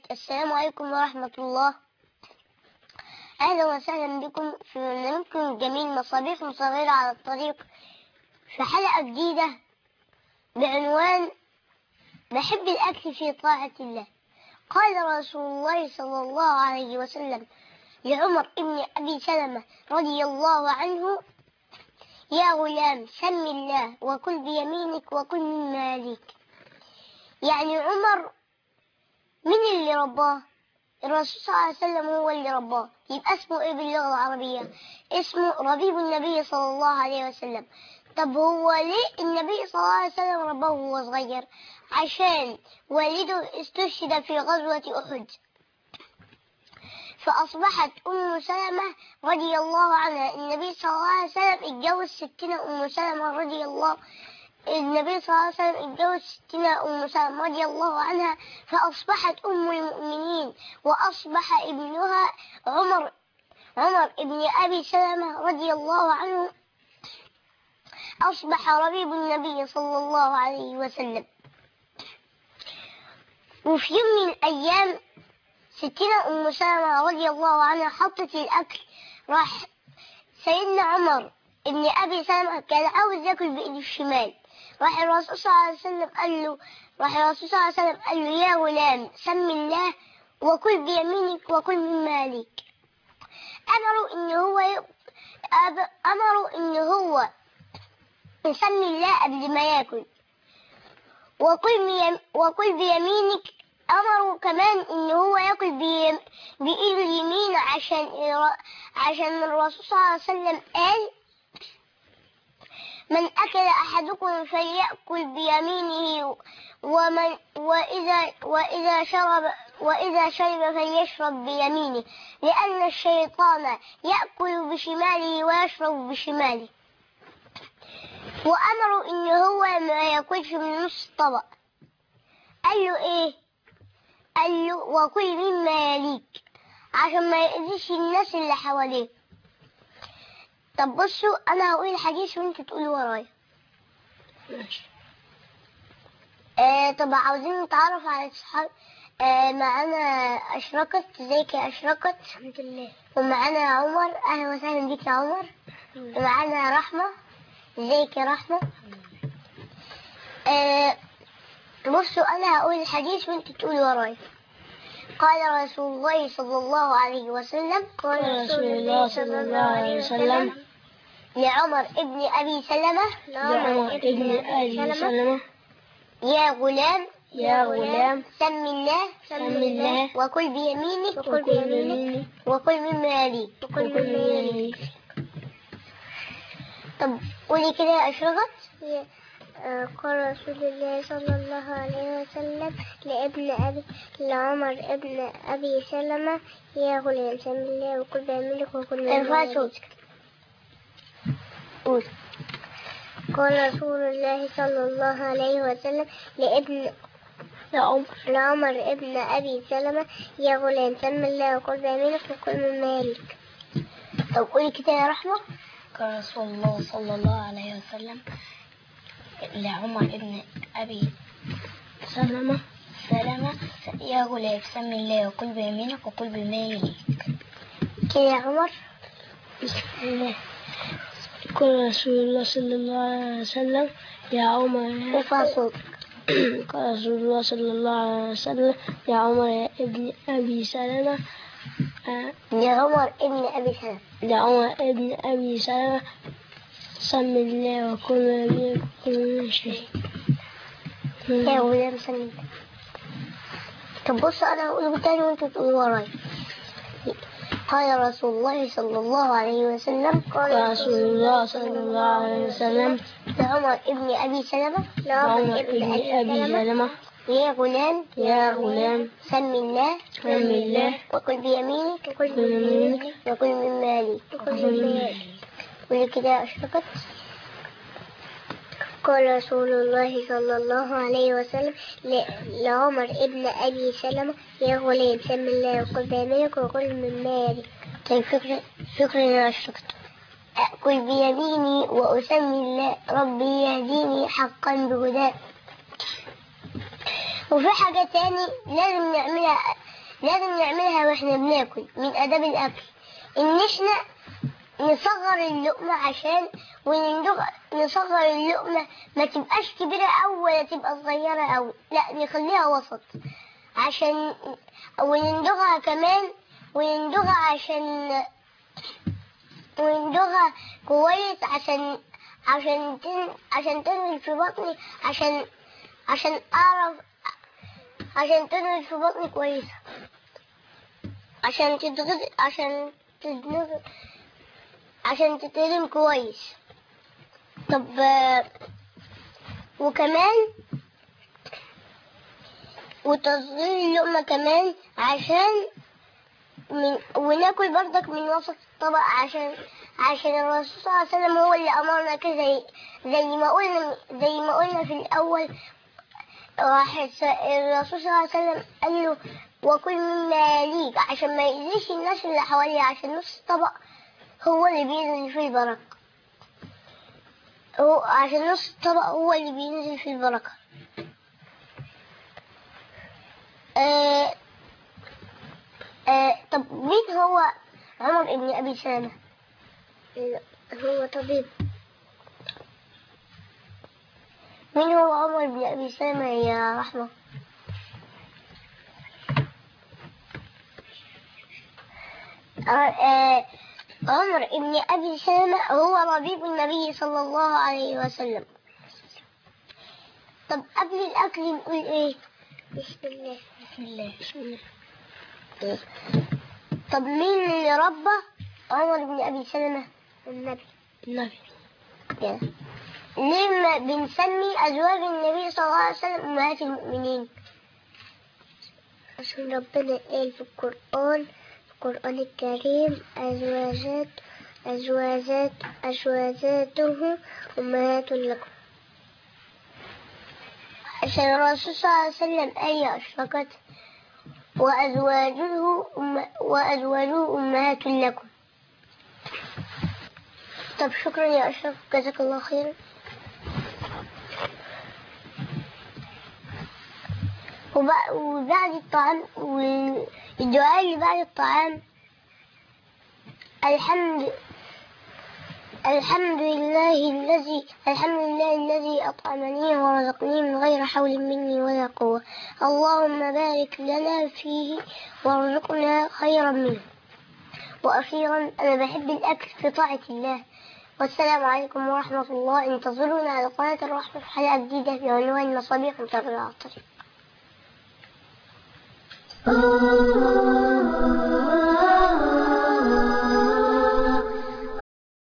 السلام عليكم ورحمة الله أهلا وسهلا بكم في برنامجكم الجميل مصابيح صغيرة على الطريق في حلقة جديدة بعنوان بحب الأكل في طاعة الله قال رسول الله صلى الله عليه وسلم لعمر بن أبي سلمة رضي الله عنه يا غلام سم الله وكل بيمينك وكل مما يليك يعني عمر مين اللي رباه الرسول صلى الله عليه وسلم هو اللي رباه يبقى اسمه ايه باللغة العربية اسمه ربيب النبي صلى الله عليه وسلم طب هو ليه النبي صلى الله عليه وسلم رباه وهو صغير عشان والده استشهد في غزوة أحد فأصبحت أم سلمة رضي الله عنها النبي صلى الله عليه وسلم اتجوز ستنا أم سلمة رضي الله النبي صلى الله عليه وسلم اتجوز ستنا أم سلمة رضي الله عنها فأصبحت أم المؤمنين وأصبح ابنها عمر عمر ابن أبي سلمة رضي الله عنه أصبح ربيب النبي صلى الله عليه وسلم وفي يوم من الأيام ستنا أم سلمة رضي الله عنها حطت الأكل راح سيدنا عمر ابن أبي سلمة كان عاوز ياكل بإيده الشمال راح الرسول صلى الله عليه وسلم قال له راح الرسول صلى الله عليه وسلم قال له يا غلام سم الله وكل بيمينك وكل مما ليك أمروا إن هو ي... أب... أمروا إن هو يسمي الله قبل ما ياكل وكل بيم... وكل بيمينك أمروا كمان إن هو ياكل بي... بإيده اليمين عشان عشان الرسول صلى الله عليه وسلم قال من أكل أحدكم فليأكل بيمينه ومن وإذا وإذا شرب وإذا شرب فليشرب بيمينه لأن الشيطان يأكل بشماله ويشرب بشماله وأمروا إن هو ما ياكلش من نص الطبق قال له إيه قال له وكل مما يليك عشان ما يأذيش الناس اللي حواليه طب بصوا انا هقول الحديث وانت تقولوا ورايا ماشي آه طب عاوزين نتعرف على الصحاب آه معانا اشرقت ازيك يا اشرقت الحمد لله ومعانا عمر اهلا وسهلا بيك يا عمر ومعانا رحمة ازيك يا رحمة آه بصوا انا هقول الحديث وانت تقولوا ورايا قال رسول الله صلى الله عليه وسلم قال رسول الله صلى الله عليه وسلم لعمر ابن أبي سلمة لعمر ابن أبي سلمة يا غلام يا غلام سم الله سم الله وكل بيمينك وكل بيمينك وكل مما يليك وكل مما يليك طب قولي كده يا أشرقت قال رسول الله صلى الله عليه وسلم لابن أبي لعمر ابن أبي سلمة يا غلام سم الله وكل بيمينك وكل ارفع صوتك قول قال رسول الله صلى الله عليه وسلم لابن لعمر لعمر ابن أبي سلمة يا غلام سم الله وكل بيمينك وكل مما يليك طب قولي كده يا رحمة قال رسول الله صلى الله عليه وسلم لعمر ابن أبي سلمة سلمة يا غلام سم الله وكل بيمينك وكل بما يليك كده يا عمر بسم الله قال رسول الله صلى الله عليه وسلم يا عمر ارفع صوتك قال رسول الله صلى الله عليه وسلم يا عمر يا ابن أبي سلمة آه، يا عمر ابن أبي سلمة يا عمر ابن أبي سلمة سم الله وكل بيمينك وكل شيء يا غلام سم الله طب بص أنا هقوله تاني وأنت تقولوا ورايا قال رسول الله صلى الله عليه وسلم قال رسول الله صلى الله عليه وسلم لعمر ابن أبي سلمة عمر ابن أبي سلمة يا غلام يا غلام سم الله سم الله وكل بيمينك وكل بيمينك وكل مما يليك وكل مما يليك قولي كده يا أشرقت قال رسول الله صلى الله عليه وسلم ل- لعمر ابن أبي سلمة يا غلام سم الله وكل بيمينك وكل مما يليك طيب شكرا شكرا يا أشرقت أأكل بيميني وأسمي الله ربي يهديني حقا بهداه وفي حاجة تاني لازم نعملها لازم نعملها واحنا بناكل من آداب الأكل إن احنا نصغر اللقمة عشان وندغ نصغر اللقمة ما تبقاش كبيرة أوي ولا تبقى صغيرة أوي لا نخليها وسط عشان ونندغها كمان ونندغها عشان وندغها كويس عشان عشان تن... عشان تنزل في بطني عشان عشان أعرف عشان تنزل في بطني كويسة عشان تتغذ عشان تتنغ عشان تتهضم كويس طب آه، وكمان وتصغير اللقمة كمان عشان من وناكل برضك من وسط الطبق عشان عشان الرسول صلى الله عليه وسلم هو اللي أمرنا كده زي, زي ما قلنا زي ما قلنا في الأول راح س- الرسول صلى الله عليه وسلم قال له وكل مما يليك عشان ما يأذيش الناس اللي حواليه عشان نص الطبق هو اللي بينزل فيه البركة هو عشان نص الطبق هو اللي بينزل فيه البركة آه آه طب مين هو عمر ابن أبي سلمة هو طبيب مين هو عمر بن أبي سلمة يا رحمة آه، آه، عمر بن أبي سلمة هو ربيب النبي صلى الله عليه وسلم طب قبل الأكل نقول إيه بسم الله بسم الله بسم الله طب مين اللي ربى عمر بن أبي سلمة النبي النبي كده ليه ما بنسمي أزواج النبي صلى الله عليه وسلم أمهات المؤمنين عشان ربنا قال في القرآن في القرآن الكريم أزواجات أزواجات أزواجاته أمهات لكم عشان الرسول صلى الله عليه وسلم أي أشركت وأزواجه أم وأزواجه أمهات لكم طب شكرا يا أشرف جزاك الله خيرا وب- وبعد الطعام والدعاء اللي بعد الطعام الحمد الحمد لله الذي الحمد لله الذي أطعمني ورزقني من غير حول مني ولا قوة اللهم بارك لنا فيه وارزقنا خيرا منه وأخيرا أنا بحب الأكل في طاعة الله والسلام عليكم ورحمة الله انتظرونا على قناة الرحمة في حلقة جديدة بعنوان مصابيح متغيرة على الطريق